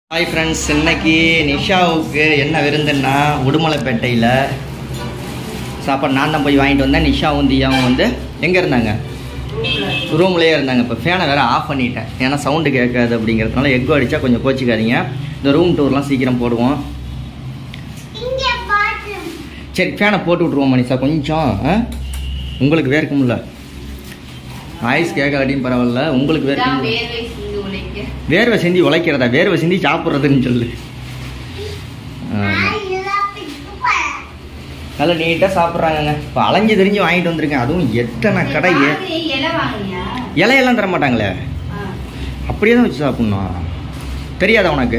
Hi friends இன்னைக்கு நிஷாவுக்கு என்ன விருந்துன்னா உடுமலைப்பேட்டையில் சாப்பாடு நான் தான் போய் வாங்கிட்டு வந்தேன் நிஷாவும் தியாவும் வந்து எங்கே இருந்தாங்க ரூம்லேயே இருந்தாங்க இப்போ ஃபேனை வேறு ஆஃப் பண்ணிட்டேன் ஏன்னா சவுண்டு கேட்காது அப்படிங்கிறதுனால எக் அடித்தா கொஞ்சம் கோச்சிக்காதீங்க இந்த ரூம் டூர்லாம் சீக்கிரம் போடுவோம் சரி ஃபேனை போட்டு விட்ருவோம் மனிஷா கொஞ்சம் ஆ? உங்களுக்கு வேர்க்கும்ல வாய்ஸ் கேட்காட்டியும் பரவாயில்ல உங்களுக்கு இதான் வேர்க்கும் வேர்வை சிந்து உழைக்க. வேர்வை சிந்தி உழைக்கிறதா வேர்வை சிந்தி சாப்பிட்றதுன்னு சொல்லு ஆமா. நல்லா நீட்டாக சாப்பிட்றாங்கங்க இப்போ அலைஞ்சு தெரிஞ்சு வாங்கிட்டு வந்திருக்கேன் அதுவும் எத்தனை கடை ஏ- வாங்கி இலை வாங்குனியா? இலையெல்லாம் தர மாட்டாங்களே ஆ. அப்படியே தான் வச்சு சாப்பிட்ணும் தெரியாதா உனக்கு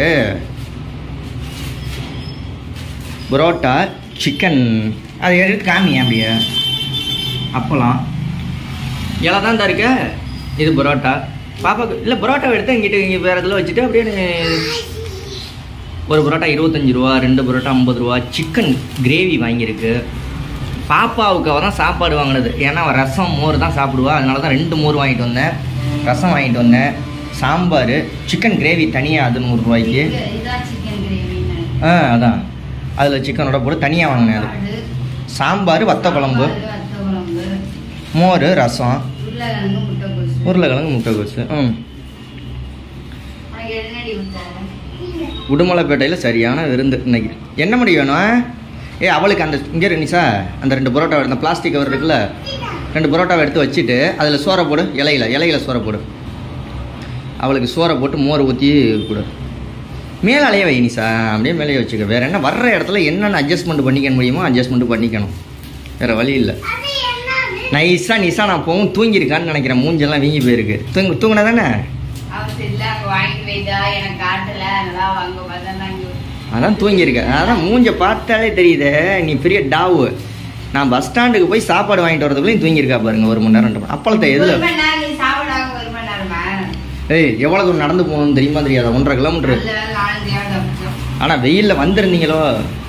புரோட்டா சிக்கன் அது எடுத்து காமியா அப்படியே அப்பளம் இலை தான் தான் இருக்க இது புரோட்டா பாப்பாக்கு இல்லை புரோட்டா எடுத்து இங்கிட்ட இங்கே வேறு இதில் வச்சுட்டு அப்படியே நீ- ஒரு புரோட்டா இருபத்தஞ்சி ரூபா ரெண்டு புரோட்டா ஐம்பது ரூபா சிக்கன் கிரேவி வாங்கியிருக்கு பாப்பாவுக்கு அவள் தான் சாப்பாடு வாங்கினது ஏன்னா அவள் ரசம் மோர் தான் சாப்பிடுவா அதனால தான் ரெண்டு மோர் வாங்கிட்டு வந்தேன் ரசம் வாங்கிட்டு வந்தேன் சாம்பார் சிக்கன் கிரேவி தனியாக அது நூறுரூவாய்க்கு இது- இதான் chicken gravy ன்னு. ஆ அதான் அதில் சிக்கனோட போட்டு தனியாக வாங்கினேன் அது சாப்பாடு, சாம்பார் வத்த குழம்பு சாம்பார், வத்த குழம்பு, மோர் ரசம் உருளைக்கிழங்கு, முட்டைக்கோசு. உருளைக்கிழங்கு முட்டைகோசு ம் உனக்கு என்னடி ஊத்த? உடுமலைப்பேட்டையில் சரியான விருந்து இன்னைக்கு என்ன முடி வேணும் ஏ அவளுக்கு அந்த இங்கே நிசா அந்த ரெண்டு பரோட்டா அந்த பிளாஸ்டிக் கவர் இருக்குல்ல ரெண்டு பரோட்டாவை எடுத்து வச்சுட்டு அதில் சோறை போடு இலையில இலையில சோறை போடு அவளுக்கு சோறை போட்டு மோர் ஊற்றி கொடு மேலே அலைய வை நிசா அப்படியே மேலேயே வச்சுக்க வேற என்ன வர்ற இடத்துல என்னென்ன அட்ஜஸ்ட்மெண்ட் பண்ணிக்க முடியுமோ அட்ஜஸ்ட்மெண்ட் பண்ணிக்கணும் வேற வழி இல்லை நைஸாக நிசா நான் போகும் தூங்கியிருக்கான்னு நினைக்கிறேன் மூஞ்செல்லாம் வீங்கி போயிருக்கு தூங்கு தூங்கினா தானே அவன் சரி, இல்ல, அங்க வாங்கிட்டு போயிட்டா, எனக்கு காட்டல, அதனால வாங்க பார்த்தா நான் இங்க அதான் தூங்கியிருக்க அதான் மூஞ்ச பார்த்தாலே தெரியுதே நீ பெரிய டாவு நான் பஸ் ஸ்டாண்டுக்கு போய் சாப்பாடு வாங்கிட்டு வரதுக்குள்ளேயும் தூங்கியிருக்கா பாருங்க ஒரு மணி நேரம் ரெண்டு மணி நேரம். அப்பளத்தை ஒரு எதில் மணி நேரம் நீ சாப்பிடாம ஒரு மணி நேரமா? ஏய் எவ்வளோ தூரம் நடந்து போகணும்னு தெரியுமா தெரியாதா ஒன்றரை கிலோமீட்டர் நல்ல வேளை நானும் தெரியாம தப்பிச்சோம். ஆனால் வெயிலில் வந்திருந்தீங்களோ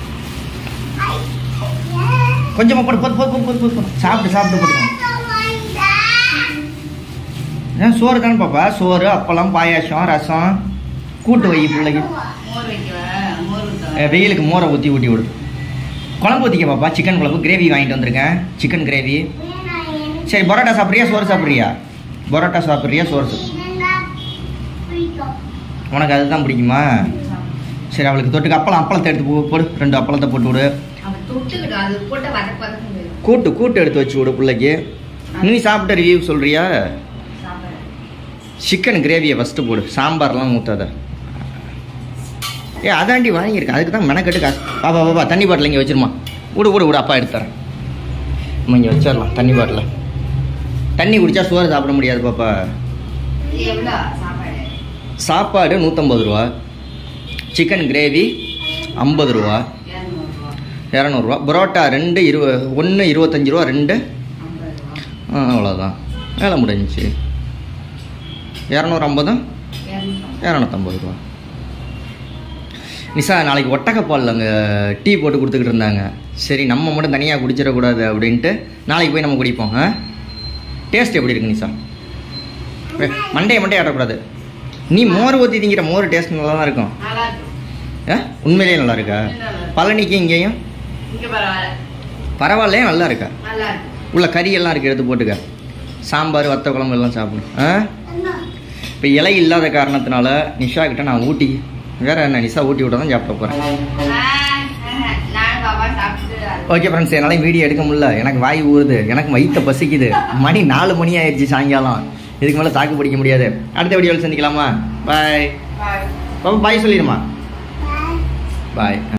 கொஞ்சமாக போடு போடு போடு போடு போடு போடு சாப்பிட்டு சாப்பிட்டு போட்டுக்கோங்க ஏன் சோறு தானே பாப்பா சோறு அப்பளம் பாயாசம் ரசம் கூட்டு வை பிள்ளைக்கு மோர் வைக்கவா? மோர் ஊத்தவா? அஹ் வெயிலுக்கு மோரை ஊற்றி ஊட்டி விடு குழம்பு ஊற்றிக்க பாப்பா சிக்கன் குழம்பு கிரேவி வாங்கிட்டு வந்திருக்கேன் சிக்கன் கிரேவி சரி பரோட்டா சாப்பிட்றியா சோறு சாப்பிட்றியா பரோட்டா சாப்பிட்றியா சோறு சாப்பிடு. உனக்கு அதுதான் பிடிக்குமா சரி அவளுக்கு தொட்டுக்கு அப்பளம் அப்பளத்தை எடுத்து போ- போடு ரெண்டு அப்பளத்தை போட்டு விடு அவன் தொட்டுக்கிட்டு அது போட்டு வதக்கு வதக்கு போயிடும். கூட்டு கூட்டு எடுத்து வச்சு விடு பிள்ளைக்கு நீ சாப்பிட்ட ரிவ்யூ சொல்றியா சாப்பிடுறேன். சிக்கன் கிரேவியை ஃபஸ்ட்டு போடு சாம்பார்லாம் ஊற்றாத ஏ அதாண்டி வாங்கியிருக்கேன் அதுக்கு தான் மெனக்கட்டு காசு பாப்பா பாப்பா தண்ணி பாட்டில் இங்கே வச்சிருமா விடு விடு விடு அப்பா எடுத்து தரேன் நம்ம இங்கே வச்சிடலாம் தண்ணி பாட்டில் தண்ணி குடிச்சா சோறு சாப்பிட முடியாது பாப்பா இது எவ்வளோ சாப்பாடு? சாப்பாடு நூற்றம்பது ரூபா சிக்கன் கிரேவி ஐம்பது ரூபா இருநூறு ரூபா. இரநூறுவா பரோட்டா ரெண்டு இருவ ஒன்று இருபத்தஞ்சி ரூபா ரெண்டு ஐம்பது ரூபா. ஆ அவ்வளோதான் வேலை முடிஞ்சிச்சு இரநூறு ஐம்பதும் இருநூறு. இரநூத்தம்பது ரூபா நிசா நாளைக்கு ஒட்டகப்பால் அங்கே டீ போட்டு கொடுத்துக்கிட்டு இருந்தாங்க சரி நம்ம மட்டும் தனியாக குடிச்சிடக்கூடாது அப்படின்ட்டு நாளைக்கு போய் நம்ம குடிப்போம் ஆ டேஸ்ட் எப்படி இருக்கு நிசா ஏ, மண்டையை மண்டையை ஆட்டக்கூடாது நீ மோர் ஊற்றி திங்கிற மோர் டேஸ்ட் நல்லா தான் இருக்கும் நல்லா இருக்கு. ஆ உண்மையிலேயே நல்லா இருக்கா பழனிக்கு இங்கேயும் இங்க பரவாயில்ல. பரவாயில்லையே நல்லா இருக்கா நல்லா இருக்கு. உள்ள கறி எல்லாம் இருக்கு எடுத்து போட்டுக்க சாம்பார் வத்த குழம்பு எல்லாம் சாப்பிடும் ஆ இப்போ இலை இல்லாத காரணத்தினால நிஷா கிட்ட நான் ஊட்டி வேற என்ன நிஷா ஊட்டி விட தான் சாப்பிட போகிறேன் ஆ, ஆ, நானும் பாப்பா சாப்பிட்டுட்டு அது- ஓகே ஃப்ரெண்ட்ஸ் என்னால் வீடியோ எடுக்க முடியல எனக்கு வாய் ஊறுது எனக்கு வயிற்ற பசிக்குது மணி நாலு மணி ஆயிடுச்சு சாயங்காலம் இதுக்கு மேலே தாக்கு பிடிக்க முடியாது அடுத்த வீடியோவில் சந்திக்கலாமா பாய் Bye. பாப்பா பாய் சொல்லிடுமா பாய்